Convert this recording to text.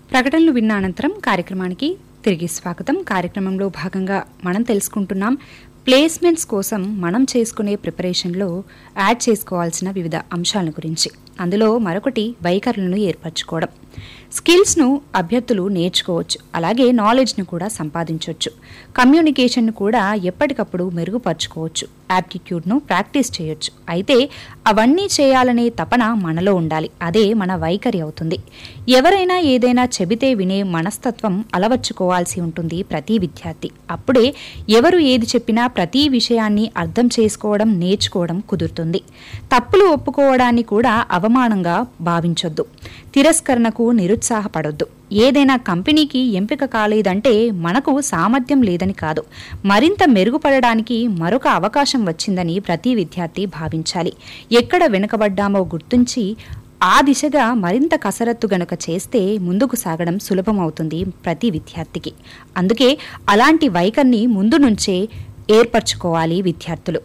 ప్రకటనలు విన్న అనంతరం కార్యక్రమానికి తిరిగి స్వాగతం కార్యక్రమంలో భాగంగా మనం తెలుసుకుంటున్నాం ప్లేస్మెంట్స్ కోసం మనం చేసుకునే ప్రిపరేషన్లో యాడ్ చేసుకోవాల్సిన వివిధ అంశాల గురించి అందులో మరొకటి వైఖరులను ఏర్పరచుకోవడం స్కిల్స్ను అభ్యర్థులు నేర్చుకోవచ్చు అలాగే నాలెడ్జ్ను కూడా సంపాదించవచ్చు కమ్యూనికేషన్ను కూడా ఎప్పటికప్పుడు మెరుగుపరచుకోవచ్చు యాప్టిట్యూడ్ను ప్రాక్టీస్ చేయొచ్చు అయితే అవన్నీ చేయాలనే తపన మనలో ఉండాలి అదే మన వైఖరి అవుతుంది ఎవరైనా ఏదైనా చెబితే వినే మనస్తత్వం అలవర్చుకోవాల్సి ఉంటుంది ప్రతి విద్యార్థి అప్పుడే ఎవరు ఏది చెప్పినా ప్రతి విషయాన్ని అర్థం చేసుకోవడం నేర్చుకోవడం కుదురుతుంది తప్పులు ఒప్పుకోవడాన్ని కూడా అవమానంగా భావించొద్దు తిరస్కరణకు నిరుత్సాహపడొద్దు ఏదైనా కంపెనీకి ఎంపిక కాలేదంటే మనకు సామర్థ్యం లేదని కాదు మరింత మెరుగుపడడానికి మరొక అవకాశం వచ్చిందని ప్రతి విద్యార్థి భావించాలి ఎక్కడ వెనుకబడ్డామో గుర్తించి ఆ దిశగా మరింత కసరత్తు గనుక చేస్తే ముందుకు సాగడం సులభమవుతుంది ప్రతి విద్యార్థికి అందుకే అలాంటి వైఖరిని ముందు నుంచే ఏర్పరచుకోవాలి విద్యార్థులు